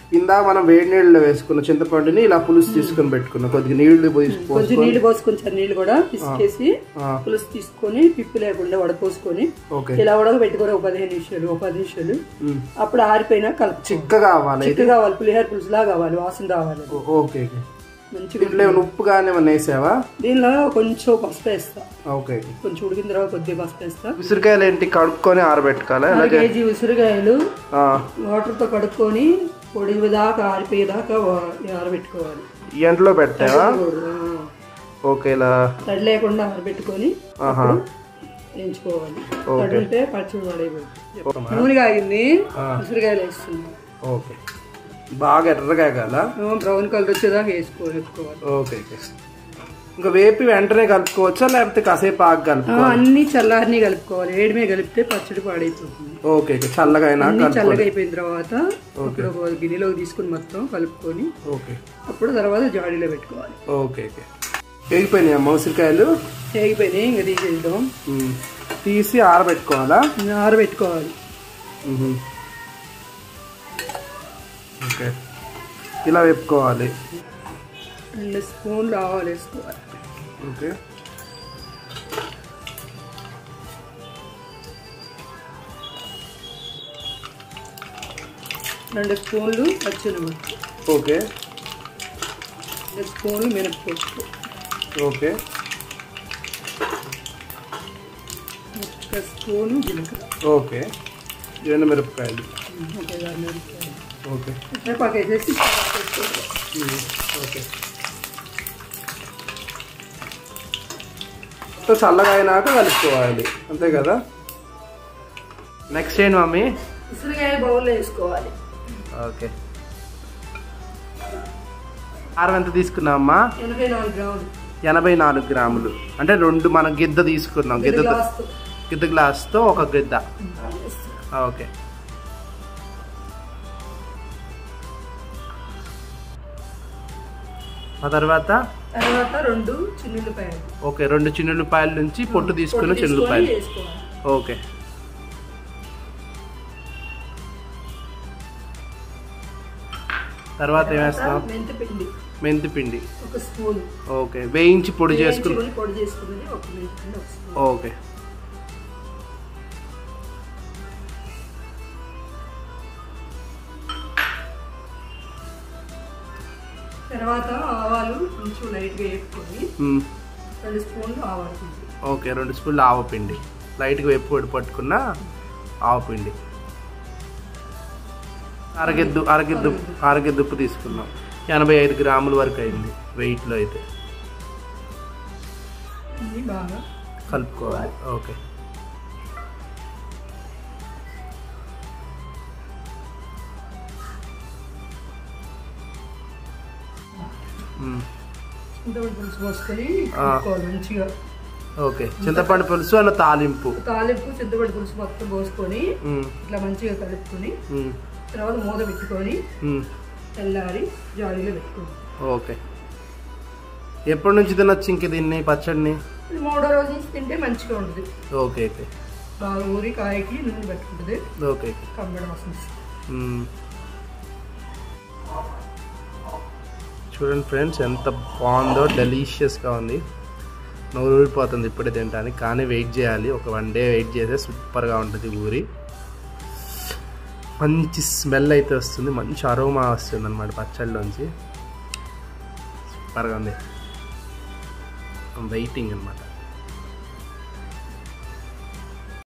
ఇందా మనం వేడి నీళ్ళలో వేసుకున్న చింతపండుని ఇలా పులుసు తీసుకొని పెట్టుకున్నాం కొద్దిగా నీళ్లు పోసి కొంచెం పోసుకొని నీళ్లు పోసుకొని సార్ నీళ్లు కూడా పిసికేసి ఆ, పులుసు తీసుకొని పిప్పి లేకుండా వడపోసుకొని ఓకే ఇలా ఉడక పెట్టుకొని ఒక పదిహేను నిమిషాలు ఒక పది నిమిషాలు ఉమ్. అప్పుడు ఆరిపోయినా కలుపు చిక్కగా అవ్వాలి చిక్క కావాలి పులిహోర పులుసులా కావాలి వాసన రావాలి ఓ- ఓకే ఓకే మంచిగా దీంట్లో ఏమైనా ఉప్పు కానీ ఏమన్నా వేసావా దీనిలో కొంచెం పసుపు వేస్తా ఓకే కొంచెం ఉడికిన తర్వాత కొద్దిగా పసుపు వేస్తా ఉసిరికాయలు ఏంటి కడుక్కొని ఆరబెట్టుకోవాలి అర అలాగే కేజీ ఉసిరికాయలు ఆ, వాటర్తో కడుక్కొని పొడి దాకా ఆరిపోయేదాకా వా- ఆరబెట్టుకోవాలి ఈ ఎండలో పెట్టావా ఆ, ఓకే ఇలా తడి లేకుండా ఆరబెట్టుకొని ఆహా వేయించుకోవాలి ఓకే. తడి ఉంటే పచ్చిమి పడైపోతుంది నూనె కాగింది ఉసిరికాయలు వేస్తున్నాం ఓకే బాగా ఎర్రగా కాల బ్రౌన్ కలర్ వచ్చేదాకా వేసుకో వేసుకోవాలి ఓకే ఓకే ఇంకా వేపి వెంటనే కలుపుకోవచ్చా లేకపోతే కాసేపు ఆగి కలుపు ఆ, అన్ని చల్లారిని కలుపుకోవాలి వేడిమే కలిపితే పచ్చడి పాడైపోతుంది ఓకే ఓకే చల్లగా అయినా అన్ని కలుపు చల్లగా అయిపోయిన తర్వాత ఇప్పుడు ఒక గిన్నెలోకి తీసుకుని మొత్తం కలుపుకొని ఓకే అప్పుడు తర్వాత జాడీలో పెట్టుకోవాలి ఓకే ఓకే వేగిపోయినాయి అమ్మ ఉసిరికాయలు వేగిపోయినాయి ఇంకా తీసేద్దాం ఉమ్. తీసి ఆరబెట్టుకోవాలా ఆరబెట్టుకోవాలి మ్మ్. ఓకే ఇలా వేపుకోవాలి రెండు స్పూన్లు ఆవాలు వేసుకోవాలి ఓకే రెండు స్పూన్లు పచ్చిమిరపకాయ ఓకే రెండు స్పూన్లు మినప్పప్పు ఓకే ఒక స్పూను జీలకర్ర ఓకే ఎండు మిరపకాయలు ఒక ఐదారు మిరపకాయలు ఓకే కరివేపాకు వేసేసి వేసుకోవాలి. మ్మ్. ఓకే మొత్తం చల్లగా అయినాక కలుపుకోవాలి అంతే కదా నెక్స్ట్ ఏంటి మమ్మీ ఉసిరికాయ బౌల్లో వేసుకోవాలి ఓకే కారం ఎంత తీసుకున్నామమ్మా ఎనభై నాలుగు గ్రాములు ఎనభై నాలుగు గ్రాములు అంటే రెండు మనం గిద్ద తీసుకున్నాం రెండు గిద్దతో గ్లాసులు. గిద్ద గ్లాస్తో ఒక గిద్ద ఓకే ఆ తర్వాత తర్వాత రెండు చిన్నుల్లిపాయలు ఓకే రెండు చిన్నులపాయల నుంచి పొట్టు తీసుకున్న పొట్టు తీసుకొని చిన్నులపాయలు వేసుకోవాలి ఓకే తర్వాత ఏం వేస్తాం మెంతి పిండి మెంతి పిండి ఒక స్పూన్ ఓకే వేయించి పొడి చేసుకుని వేయించుకొని పొడి చేసుకున్నది ఒక మెంతి పిండి ఒక స్పూన్ ఓకే తర్వాత ఆవాలు కొంచెం లైట్గా వేపుకొని మ్మ్. రెండు స్పూన్లు ఆవాలు పిండి ఓకే రెండు స్పూన్లు ఆవపిండి లైట్గా వేపు పొడి పట్టుకున్న ఆవపిండి అరగిద్దు అరగిద్దు అరగిద్దు ఉప్పు తీసుకున్నాం ఎనభై ఐదు గ్రాముల వరకు అయింది వెయిట్లో అయితే ఇది బాగా కలుపుకోవాలి ఓకే మ్మ్. చింతపండు పులుసు పోసుకొని ఆ. కలుపుకోవాలి మంచిగా ఓకే చింతపండు పులుసు అన్న తాలింపు తాలింపు చింతపండు పులుసు మొత్తం పోసుకొని మ్మ్. ఇట్లా మంచిగా కలుపుకొని మ్మ్. తర్వాత మూత పెట్టుకొని మ్మ్. తెల్లారి జాడీలో పెట్టుకోవాలి ఓకే ఎప్పటి నుంచి తినొచ్చు ఇంక దీన్ని పచ్చడిని ఇది మూడో రోజు నుంచి తింటే మంచిగా ఉంటుంది ఓకే ఓకే బాగా ఊరి కాయకి నూనె పెట్టుకుంటుంది ఓకే ఓకే కమ్మడి వస్తుంది మ్మ్. చూడండి ఫ్రెండ్స్ ఎంత బాగుందో డెలీషియస్గా ఉంది నోరు ఊరిపోతుంది ఇప్పుడే తినడానికి కానీ వెయిట్ చేయాలి ఒక వన్ డే వెయిట్ చేస్తే సూపర్గా ఉంటుంది ఊరి మంచి స్మెల్ అయితే వస్తుంది మంచి అరోమా వస్తుంది అనమాట పచ్చళ్ళలోంచి సూపర్గా ఉంది వెయిటింగ్ అనమాట